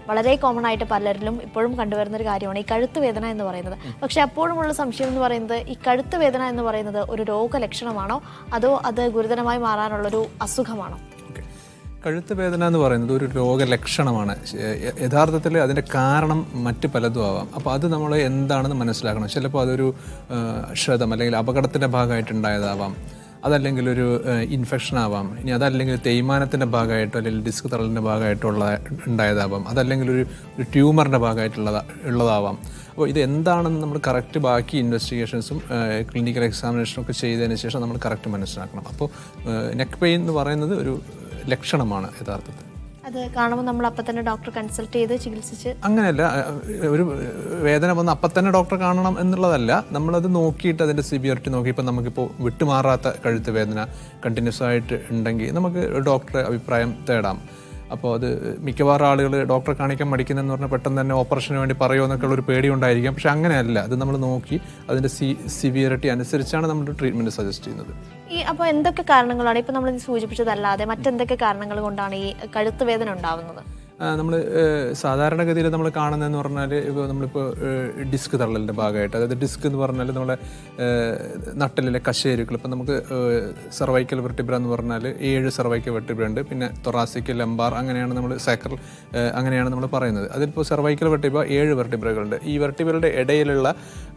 വളരെ കോമൺ ആയിട്ട് പലരിലും ഇപ്പോഴും കണ്ടുവരുന്ന ഒരു കാര്യമാണ് ഈ കഴുത്ത് വേദന എന്ന് പറയുന്നത് പക്ഷെ അപ്പോഴുമുള്ള സംശയം എന്ന് പറയുന്നത് ഈ കഴുത്ത് വേദന എന്ന് പറയുന്നത് ഒരു രോഗലക്ഷണമാണോ അതോ അത് ഗുരുതരമായി മാറാനുള്ളൊരു അസുഖമാണോ ഓക്കെ കഴുത്ത് വേദന എന്ന് പറയുന്നത് ഒരു രോഗലക്ഷണമാണ് യ- യഥാർത്ഥത്തിൽ അതിൻ്റെ കാരണം മറ്റ് പലതും ആവാം അപ്പോൾ അത് നമ്മൾ എന്താണെന്ന് മനസ്സിലാക്കണം ചിലപ്പോൾ അതൊരു ആ, ക്ഷതം അല്ലെങ്കിൽ അപകടത്തിൻ്റെ ഭാഗമായിട്ടുണ്ടായതാവാം അതല്ലെങ്കിൽ ഒരു ഇൻഫെക്ഷൻ ആവാം ഇനി അതല്ലെങ്കിൽ തേയ്മാനത്തിൻ്റെ ഭാഗമായിട്ടോ അല്ലെങ്കിൽ ഡിസ്ക് തറലിൻ്റെ ഭാഗമായിട്ടുള്ള ഉണ്ടായതാവാം അതല്ലെങ്കിൽ ഒരു ഒരു ട്യൂമറിൻ്റെ ഭാഗമായിട്ടുള്ളതാ ഉള്ളതാവാം അപ്പോൾ ഇത് എന്താണെന്ന് നമ്മൾ കറക്റ്റ് ബാക്കി ഇൻവെസ്റ്റിഗേഷൻസും ക്ലിനിക്കൽ എക്സാമിനേഷനും ഒക്കെ ചെയ്തതിന് ശേഷം നമ്മൾ കറക്റ്റ് മനസ്സിലാക്കണം അപ്പോൾ നെക്ക് പെയിൻ എന്ന് പറയുന്നത് ഒരു ലക്ഷണമാണ് യഥാർത്ഥത്തിൽ അത് കാണുമ്പോൾ നമ്മൾ അപ്പം തന്നെ ഡോക്ടർ കൺസൾട്ട് ചെയ്ത് ചികിത്സിച്ച് അങ്ങനെയല്ല അഹ് ഒരു വേദന വന്ന് അപ്പം തന്നെ ഡോക്ടറെ കാണണം എന്നുള്ളതല്ല നമ്മളത് നോക്കിയിട്ട് അതിൻ്റെ സിവിയറിറ്റി നോക്കി ഇപ്പം നമുക്കിപ്പോൾ വിട്ടുമാറാത്ത കഴുത്ത് വേദന കണ്ടിന്യൂസ് ആയിട്ട് ഉണ്ടെങ്കിൽ നമുക്ക് ഡോക്ടറെ അഭിപ്രായം തേടാം അപ്പോൾ അത് മിക്കവാറും ആളുകൾ ഡോക്ടറെ കാണിക്കാൻ മടിക്കുന്നതെന്ന് പറഞ്ഞാൽ പെട്ടെന്ന് തന്നെ ഓപ്പറേഷന് വേണ്ടി പറയുമോ എന്നൊക്കെ ഉള്ളൊരു പേടി ഉണ്ടായിരിക്കാം പക്ഷെ അങ്ങനെയല്ല അത് നമ്മൾ നോക്കി അതിൻ്റെ സി സിവിയറിറ്റി അനുസരിച്ചാണ് നമ്മൾ ട്രീറ്റ്മെൻറ്റ് സജസ്റ്റ് ചെയ്യുന്നത് ഈ അപ്പോൾ എന്തൊക്കെ കാരണങ്ങളാണ് ഇപ്പം നമ്മൾ സൂചിപ്പിച്ചതല്ലാതെ മറ്റെന്തൊക്കെ കാരണങ്ങൾ കൊണ്ടാണ് ഈ കഴുത്ത് വേദന ഉണ്ടാവുന്നത് നമ്മൾ സാധാരണഗതിയിൽ നമ്മൾ കാണുന്നതെന്ന് പറഞ്ഞാൽ ഇപ്പോൾ നമ്മളിപ്പോൾ ഡിസ്ക് തള്ളലിൻ്റെ ഭാഗമായിട്ട് അതായത് ഡിസ്ക് എന്ന് പറഞ്ഞാൽ നമ്മളെ ഏഹ്, നട്ടലിലെ കശേരുക്കൾ ഇപ്പം നമുക്ക് സെർവൈക്കൽ വെർട്ടിബ്ര എന്ന് പറഞ്ഞാൽ ഏഴ് സെർവൈക്കൽ വെർട്ടിബ്ര ഉണ്ട് പിന്നെ തൊറാസിക് ലംബാർ അങ്ങനെയാണ് നമ്മൾ സാക്കർ അങ്ങനെയാണ് നമ്മൾ പറയുന്നത് അതിലിപ്പോൾ സെർവൈക്കൽ വെർട്ടിബ്ര ഏഴ് വെർട്ടിബ്രകളുണ്ട് ഈ വെർട്ടിബ്രയുടെ ഇടയിലുള്ള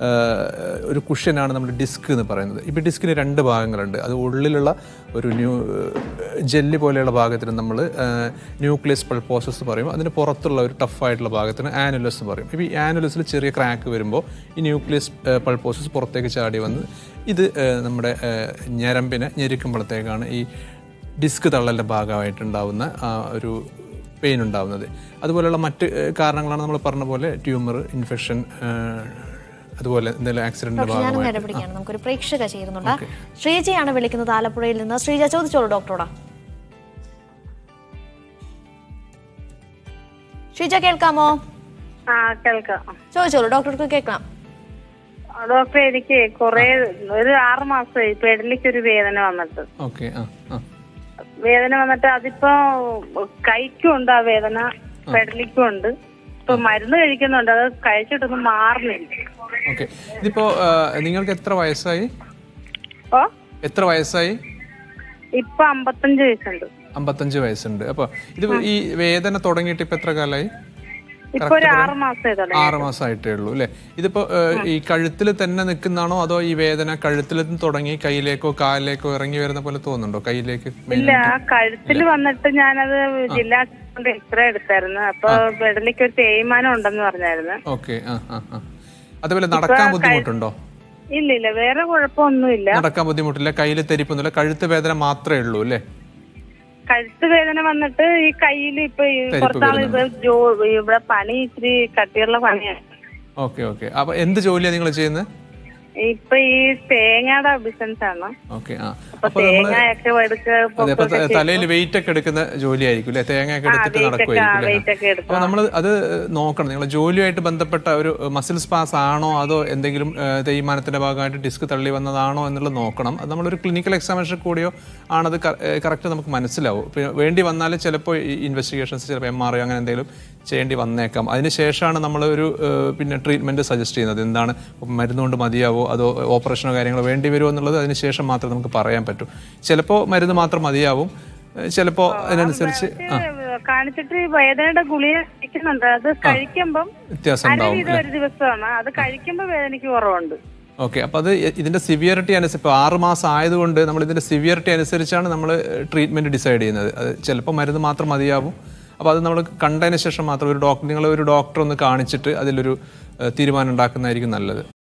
ഏഹ്, ഒരു കുഷ്യനാണ് നമ്മൾ ഡിസ്ക് എന്ന് പറയുന്നത് ഇപ്പോൾ ഡിസ്കിന് രണ്ട് ഭാഗങ്ങളുണ്ട് അത് ഉള്ളിലുള്ള ഒരു ന്യൂ ജെല്ലി പോലെയുള്ള ഭാഗത്തിന് നമ്മൾ ന്യൂക്ലിയസ് പൾപ്പോസസ് പറയും അതിന് പുറത്തുള്ള ഒരു ടഫായിട്ടുള്ള ഭാഗത്തിന് ആനുലസ് എന്ന് പറയും ഇപ്പോൾ ഈ ആനുലസിൽ ചെറിയ ക്രാക്ക് വരുമ്പോൾ ഈ ന്യൂക്ലിയസ് പൾപ്പോസസ് പുറത്തേക്ക് ചാടി വന്ന് ഇത് ഏഹ്, നമ്മുടെ ഏഹ്, ഞരമ്പിനെ ഞെരുക്കുമ്പോഴത്തേക്കാണ് ഈ ഡിസ്ക് തള്ളലിൻ്റെ ഭാഗമായിട്ടുണ്ടാവുന്ന ആ ഒരു പെയിൻ ഉണ്ടാവുന്നത് അതുപോലെയുള്ള മറ്റ് ഏഹ്, കാരണങ്ങളാണ് നമ്മൾ പറഞ്ഞ പോലെ ട്യൂമർ ഇൻഫെക്ഷൻ അതുപോലെ എന്തെങ്കിലും ആക്സിഡന്റിന്റെ ഡോക്ടർ ഞാനൊന്ന് ഭാഗമായിട്ട് ഇടപെടിക്കുകയാണ് നമുക്കൊരു പ്രേക്ഷക ചേരുന്നുണ്ട് ശ്രീജയാണ് വിളിക്കുന്നത് ആലപ്പുഴയിൽ നിന്ന് ശ്രീജ ചോദിച്ചോളൂ ഡോക്ടറോടാ ശ്രീജ കേൾക്കാമോ ആ കേൾക്കാം ചോദിച്ചോളൂ ഡോക്ടർക്ക് കേൾക്കാം ആ, ഡോക്ടറെ എനിക്ക് കുറെ ഒരു ആറ് മാസമായി പെടലിക്ക് ഒരു വേദന വന്നിട്ട് ഓക്കെ ആ ആ വേദന വന്നിട്ട് അതിപ്പോ കൈക്കും ഉണ്ട് ആ വേദന പെടലിക്കും ഉണ്ട് ഇപ്പൊ മരുന്ന് കഴിക്കുന്നുണ്ട് അത് കഴിച്ചിട്ടൊന്നും മാറുന്നില്ല ഓക്കെ ഇതിപ്പോ ആ, നിങ്ങൾക്ക് എത്ര വയസ്സായി ഓ എത്ര വയസ്സായി ഇപ്പൊ അമ്പത്തഞ്ച് വയസ്സുണ്ട് അമ്പത്തഞ്ച് വയസ്സുണ്ട് അപ്പൊ ഇത് ഈ വേദന തുടങ്ങിയിട്ട് ഇപ്പൊ എത്ര കാലമായി ഇപ്പൊ ഒരു ആറ് മാസമായി തുടങ്ങി ആറ് മാസമായിട്ടേ ഉള്ളൂ അല്ലേ ഇതിപ്പോ ആ, ഈ കഴുത്തിൽ തന്നെ നിൽക്കുന്നതാണോ അതോ ഈ വേദന കഴുത്തിൽ നിന്ന് തുടങ്ങി കയ്യിലേക്കോ കാലിലേക്കോ ഇറങ്ങി വരുന്ന പോലെ തോന്നുന്നുണ്ടോ കയ്യിലേക്ക് main ഇല്ല കഴുത്തിൽ വന്നിട്ട് ഞാനത് ജില്ലാ കൊണ്ട് എക്സ്റേ എടുത്തായിരുന്നു അപ്പൊ പെടലിക്ക് ഒരു തേയ്മാനം ഉണ്ടെന്ന് പറഞ്ഞായിരുന്നു ഓക്കെ ആ ആ ആ അതുപോലെ നടക്കാൻ ബുദ്ധിമുട്ടുണ്ടോ ഇല്ല ഇല്ല വേറെ കുഴപ്പമൊന്നുമില്ല നടക്കാൻ ബുദ്ധിമുട്ടില്ല കയ്യിൽ തെരിപ്പൊന്നുമില്ല കഴുത്ത് വേദന മാത്രമേ ഉള്ളൂ അല്ലേ കഴുത്ത് വേദന വന്നിട്ട് ഈ കയ്യിൽ ഇപ്പൊ ഈ കുറച്ചാൾ ഇത് ജോ ഇവിടെ പണി ഇച്ചിരി കട്ടിയുള്ള പണിയാണ് ഓക്കെ ഓക്കെ അപ്പൊ എന്ത് ജോലിയാണ് നിങ്ങൾ ചെയ്യുന്നത് ഇപ്പൊ ഈ തേങ്ങയുടെ ബിസിനസ് ആണ് ഓക്കെ ആ അപ്പൊ അപ്പൊ നമ്മള് തേങ്ങയൊക്കെ എടുക്ക അതെ അപ്പൊ ത- തലയിൽ വെയിറ്റ് ഒക്കെ എടുക്കുന്ന ജോലിയായിരിക്കും അല്ലെ തേങ്ങയൊക്കെ എടുത്തിട്ട് weight ഒക്കെ, നടക്കുമായിരിക്കും അല്ലേ? weight ഒക്കെ എടുക്കും. അപ്പൊ നമ്മൾ അത് നോക്കണം നിങ്ങൾ ജോലിയായിട്ട് ബന്ധപ്പെട്ട ഒരു മസിൽ സ്പാസ് ആണോ അതോ എന്തെങ്കിലും ഏഹ്, തേയ്മാനത്തിന്റെ ഭാഗമായിട്ട് ഡിസ്ക് തള്ളി വന്നതാണോ എന്നുള്ളത് നോക്കണം അത് നമ്മളൊരു ക്ലിനിക്കൽ എക്സാമിനേഷൻ കൂടിയോ ആണത് കറക്റ്റ് നമുക്ക് മനസ്സിലാവും പിന്നെ വേണ്ടി വന്നാൽ ചിലപ്പോൾ ഇൻവെസ്റ്റിഗേഷൻസ് ചിലപ്പോൾ എം ആർ ഐ അങ്ങനെ എന്തെങ്കിലും ചെയ്യേണ്ടി വന്നേക്കാം അതിനുശേഷമാണ് നമ്മൾ ഒരു ഏഹ്, പിന്നെ ട്രീറ്റ്മെന്റ് സജസ്റ്റ് ചെയ്യുന്നത് എന്താണ് മരുന്ന് കൊണ്ട് മതിയാവോ അതോ ഓപ്പറേഷനോ കാര്യങ്ങളോ വേണ്ടി വരുമോ എന്നുള്ളത് അതിനുശേഷം മാത്രമേ നമുക്ക് പറയാൻ പറ്റൂ ചിലപ്പോൾ മരുന്ന് മാത്രം മതിയാവും ഏഹ്, ചിലപ്പോൾ അതിനനുസരിച്ച് ആ കാണിച്ചിട്ട് ഈ വേദനയുടെ ഗുളിക കഴിക്കുന്നുണ്ട് അത് കഴിക്കുമ്പം വ്യത്യാസം അര ഉണ്ടാവും വീതം ഒരു ദിവസമാണ് അത് കഴിക്കുമ്പോ വേദനയ്ക്ക് കുറവുണ്ട് ഓക്കെ അപ്പോൾ അത് ഇതിന്റെ സിവിയറിറ്റി അനുസരിച്ച് ഇപ്പോൾ ആറ് മാസം ആയതുകൊണ്ട് നമ്മൾ ഇതിന്റെ സിവിയറിറ്റി അനുസരിച്ചാണ് നമ്മൾ ട്രീറ്റ്മെന്റ് ഡിസൈഡ് ചെയ്യുന്നത് അത് ചിലപ്പോൾ മരുന്ന് മാത്രം മതിയാവും അപ്പോൾ അത് നമ്മൾ കണ്ടതിന് ശേഷം മാത്രം ഒരു ഡോക്ടർ നിങ്ങൾ ഒരു ഡോക്ടർ ഒന്ന് കാണിച്ചിട്ട് അതിലൊരു ഏഹ്, തീരുമാനം ഉണ്ടാക്കുന്നതായിരിക്കും നല്ലത്